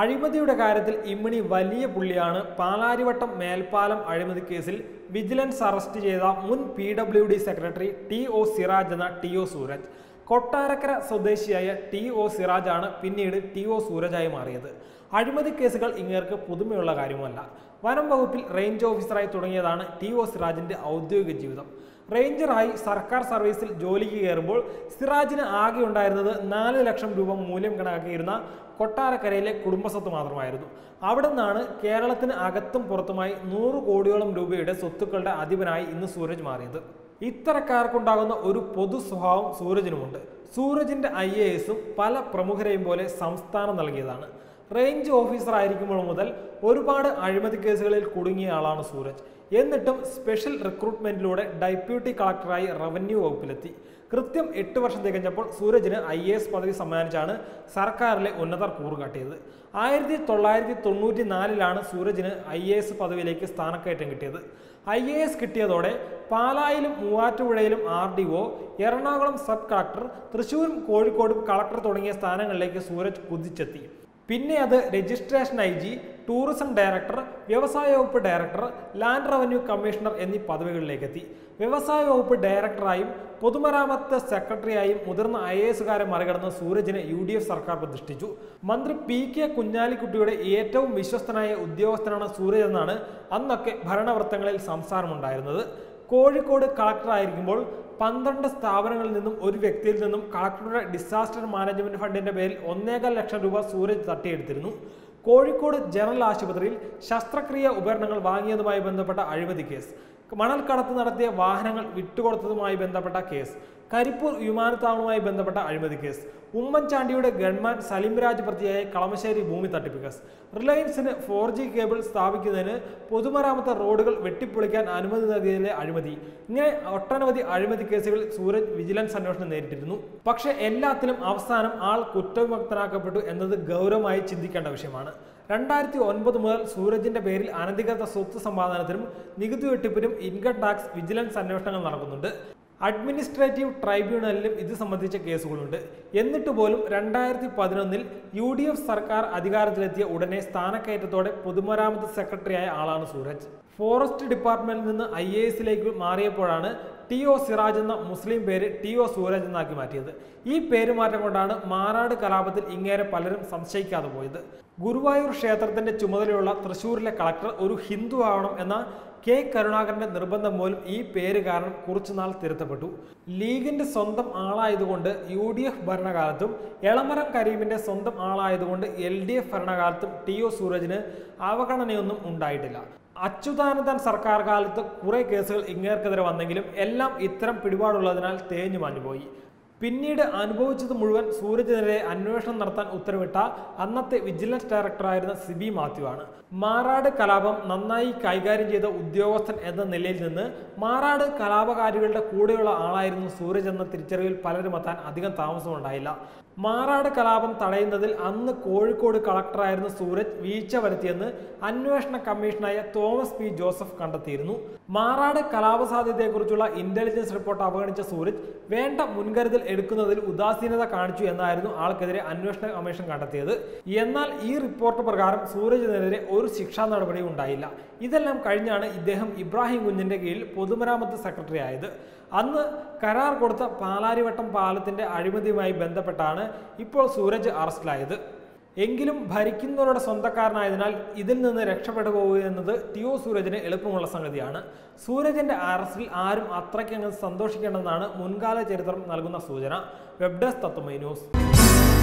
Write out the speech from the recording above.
അഴിമതിയുടെ കാര്യത്തിൽ ഇമ്മിണി വലിയ പുള്ളിയാണ് പാലാരിവട്ടം മേൽപ്പാലം അഴിമതി കേസിൽ വിജിലൻസ് അറസ്റ്റ് ചെയ്ത മുൻ P W D secretary T O Siraj എന്ന ടി ഒ സൂരജ് കൊട്ടാരക്കര സ്വദേശിയായ ടി ഒ സിറാജാണ് പിന്നീട് ടി ഒ സൂരജായി മാറിയത് അഴിമതി കേസുകൾ ഇങ്ങേർക്ക് പുതുമയുള്ള കാര്യമല്ല വനം വകുപ്പിൽ റേഞ്ച് ഓഫീസറായി തുടങ്ങിയതാണ് ടി ഒ സിറാജിന്റെ ഔദ്യോഗിക ജീവിതം റേഞ്ചറായി സർക്കാർ സർവീസിൽ ജോലിക്ക് കയറുമ്പോൾ സിറാജിന് ആകെ ഉണ്ടായിരുന്നത് നാല് ലക്ഷം രൂപ മൂല്യം കണക്കാക്കിയിരുന്ന കൊട്ടാരക്കരയിലെ കുടുംബസ്വത്ത് മാത്രമായിരുന്നു അവിടെ നിന്നാണ് കേരളത്തിന് അകത്തും പുറത്തുമായി നൂറ് കോടിയോളം രൂപയുടെ സ്വത്തുക്കളുടെ അധിപനായി ഇന്ന് സൂരജ് മാറിയത് ഇത്തരക്കാർക്കുണ്ടാകുന്ന ഒരു പൊതു സ്വഭാവം സൂരജിനുമുണ്ട് സൂരജിന്റെ ഐ എ എസും പല പ്രമുഖരെയും പോലെ സംസ്ഥാനം നൽകിയതാണ് റേഞ്ച് ഓഫീസർ ആയിരിക്കുമ്പോൾ മുതൽ ഒരുപാട് അഴിമതി കേസുകളിൽ കുടുങ്ങിയ ആളാണ് സൂരജ് എന്നിട്ടും സ്പെഷ്യൽ റിക്രൂട്ട്മെന്റിലൂടെ ഡെപ്യൂട്ടി കളക്ടറായി റവന്യൂ വകുപ്പിലെത്തി കൃത്യം എട്ട് വർഷം തികഞ്ഞപ്പോൾ സൂരജിന് ഐ എ എസ് പദവി സമ്മാനിച്ചാണ് സർക്കാരിലെ ഉന്നതർ കൂറുകാട്ടിയത് ആയിരത്തി തൊള്ളായിരത്തി തൊണ്ണൂറ്റി നാലിലാണ് സൂരജിന് ഐ എ എസ് പദവിയിലേക്ക് സ്ഥാനക്കയറ്റം കിട്ടിയത് ഐ എ എസ് കിട്ടിയതോടെ പാലായിലും മൂവാറ്റുപുഴയിലും R D O Ernakulam sub collector തൃശൂരും കോഴിക്കോടും കളക്ടർ തുടങ്ങിയ സ്ഥാനങ്ങളിലേക്ക് സൂരജ് കുതിച്ചെത്തി പിന്നെ അത് registration I G tourism director വ്യവസായ വകുപ്പ് ഡയറക്ടർ ലാൻഡ് റവന്യൂ കമ്മീഷണർ എന്നീ പദവികളിലേക്ക് എത്തി വ്യവസായ വകുപ്പ് ഡയറക്ടറായും പൊതുമരാമത്ത് സെക്രട്ടറിയായും മുതിർന്ന ഐ എ എസുകാരെ മറികടന്ന് സൂരജിനെ യു ഡി എഫ് സർക്കാർ പ്രതിഷ്ഠിച്ചു മന്ത്രി പി കെ കുഞ്ഞാലിക്കുട്ടിയുടെ ഏറ്റവും വിശ്വസ്തനായ ഉദ്യോഗസ്ഥനാണ് സൂരജ് എന്നാണ് അന്നൊക്കെ ഭരണവൃത്തങ്ങളിൽ സംസാരമുണ്ടായിരുന്നത് കോഴിക്കോട് കളക്ടറായിരിക്കുമ്പോൾ പന്ത്രണ്ട് സ്ഥാപനങ്ങളിൽ നിന്നും ഒരു വ്യക്തിയിൽ നിന്നും കളക്ടറുടെ ഡിസാസ്റ്റർ മാനേജ്മെന്റ് ഫണ്ടിന്റെ പേരിൽ ഒന്നേകാൽ ലക്ഷം രൂപ സൂരജ് തട്ടിയെടുത്തിരുന്നു കോഴിക്കോട് ജനറൽ ആശുപത്രിയിൽ ശസ്ത്രക്രിയ ഉപകരണങ്ങൾ വാങ്ങിയതുമായി ബന്ധപ്പെട്ട അഴിമതി കേസ് മണൽ കടത്ത് നടത്തിയ വാഹനങ്ങൾ വിട്ടുകൊടുത്തതുമായി ബന്ധപ്പെട്ട കേസ് കരിപ്പൂർ വിമാനത്താവളവുമായി ബന്ധപ്പെട്ട അഴിമതി കേസ് ഉമ്മൻചാണ്ടിയുടെ ഗൺമാൻ സലിം രാജ് പ്രതിയായ കളമശ്ശേരി ഭൂമി തട്ടിപ്പ് കേസ് റിലയൻസിന് ഫോർ ജി കേബിൾ സ്ഥാപിക്കുന്നതിന് പൊതുമരാമത്ത് റോഡുകൾ വെട്ടിപ്പൊളിക്കാൻ അനുമതി നൽകിയതിലെ അഴിമതി ഇങ്ങനെ ഒട്ടനവധി അഴിമതി കേസുകൾ സൂരജ് വിജിലൻസ് അന്വേഷണം നേരിട്ടിരുന്നു പക്ഷേ എല്ലാത്തിലും അവസാനം ആൾ കുറ്റവിമുക്തനാക്കപ്പെട്ടു എന്നത് ഗൗരവമായി ചിന്തിക്കേണ്ട വിഷയമാണ് രണ്ടായിരത്തി ഒൻപത് മുതൽ സൂരജിന്റെ പേരിൽ അനധികൃത സ്വത്ത് സമ്പാദനത്തിനും നികുതി വെട്ടിപ്പിനും ഇൻകം ടാക്സ് വിജിലൻസ് അന്വേഷണങ്ങൾ നടക്കുന്നുണ്ട് അഡ്മിനിസ്ട്രേറ്റീവ് ട്രൈബ്യൂണലിലും ഇത് സംബന്ധിച്ച കേസുകളുണ്ട് എന്നിട്ട് പോലും രണ്ടായിരത്തി പതിനൊന്നിൽ യു ഡി എഫ് സർക്കാർ അധികാരത്തിലെത്തിയ ഉടനെ സ്ഥാനക്കയറ്റത്തോടെ പൊതുമരാമത്ത് സെക്രട്ടറിയായ ആളാണ് സൂരജ് ഫോറസ്റ്റ് ഡിപ്പാർട്ട്മെന്റിൽ നിന്ന് ഐ എ എസിലേക്ക് മാറിയപ്പോഴാണ് ടി ഒ സിറാജ് എന്ന മുസ്ലിം പേര് ടി ഒ സൂരജ് എന്നാക്കി മാറ്റിയത് ഈ പേരുമാറ്റം കൊണ്ടാണ് മാറാട് കലാപത്തിൽ ഇങ്ങേരെ പലരും സംശയിക്കാതെ പോയത് ഗുരുവായൂർ ക്ഷേത്രത്തിന്റെ ചുമതലയുള്ള തൃശൂരിലെ കളക്ടർ ഒരു ഹിന്ദു ആവണം എന്ന കെ കരുണാകരന്റെ നിർബന്ധം മൂലം ഈ പേര് കാരണം കുറച്ചുനാൾ തിരുത്തപ്പെട്ടു ലീഗിന്റെ സ്വന്തം ആളായതുകൊണ്ട് യു ഡി എഫ് ഭരണകാലത്തും എളമരം കരീമിന്റെ സ്വന്തം ആളായതുകൊണ്ട് എൽ ഡി എഫ് ഭരണകാലത്തും ടി ഒ സൂരജിന് അവഗണനയൊന്നും ഉണ്ടായിട്ടില്ല അച്യുതാനന്ദൻ സർക്കാർ കാലത്ത് കുറെ കേസുകൾ ഇങ്ങേർക്കെതിരെ വന്നെങ്കിലും എല്ലാം ഇത്തരം പിടിപാടുള്ളതിനാൽ തേഞ്ഞു മാഞ്ഞുപോയി പിന്നീട് അനുഭവിച്ചത് മുഴുവൻ സൂരജിനെതിരെ അന്വേഷണം നടത്താൻ ഉത്തരവിട്ട അന്നത്തെ വിജിലൻസ് ഡയറക്ടറായിരുന്ന സിബി മാത്യു ആണ് മാറാട് കലാപം നന്നായി കൈകാര്യം ചെയ്ത ഉദ്യോഗസ്ഥൻ എന്ന നിലയിൽ നിന്ന് മാറാട് കലാപകാരികളുടെ കൂടെയുള്ള ആളായിരുന്നു സൂരജ് എന്ന തിരിച്ചറിവിൽ പലരും എത്താൻ അധികം താമസമുണ്ടായില്ല മാറാട് കലാപം തടയുന്നതിൽ അന്ന് കോഴിക്കോട് കളക്ടറായിരുന്ന സൂരജ് വീഴ്ച വരുത്തിയെന്ന് അന്വേഷണ കമ്മീഷനായ തോമസ് പി ജോസഫ് കണ്ടെത്തിയിരുന്നു മാറാട് കലാപ സാധ്യതയെക്കുറിച്ചുള്ള ഇന്റലിജൻസ് റിപ്പോർട്ട് അവഗണിച്ച സൂരജ് വേണ്ട മുൻകരുതൽ എടുക്കുന്നതിൽ ഉദാസീനത കാണിച്ചു എന്നായിരുന്നു ആൾക്കെതിരെ അന്വേഷണ കമ്മീഷൻ കണ്ടെത്തിയത് എന്നാൽ ഈ റിപ്പോർട്ട് പ്രകാരം സൂരജിനെതിരെ ഒരു ശിക്ഷാ നടപടിയും ഉണ്ടായില്ല ഇതെല്ലാം കഴിഞ്ഞാണ് ഇദ്ദേഹം ഇബ്രാഹിം കുഞ്ഞിന്റെ കീഴിൽ പൊതുമരാമത്ത് സെക്രട്ടറി ആയത് അന്ന് കരാർ കൊടുത്ത പാലാരിവട്ടം പാലത്തിന്റെ അഴിമതിയുമായി ബന്ധപ്പെട്ടാണ് ഇപ്പോൾ സൂരജ് അറസ്റ്റിലായത് എങ്കിലും ഭരിക്കുന്നവരുടെ സ്വന്തക്കാരനായതിനാൽ ഇതിൽ നിന്ന് രക്ഷപ്പെടുക എന്നത് ടി ഒ സൂരജിന് എളുപ്പമുള്ള സംഗതിയാണ് സൂരജിന്റെ അറസ്റ്റിൽ ആരും അത്രയ്ക്കങ്ങ് സന്തോഷിക്കേണ്ടെന്നാണ് മുൻകാല ചരിത്രം നൽകുന്ന സൂചന വെബ് ഡെസ്ക് തത്വമൈ ന്യൂസ്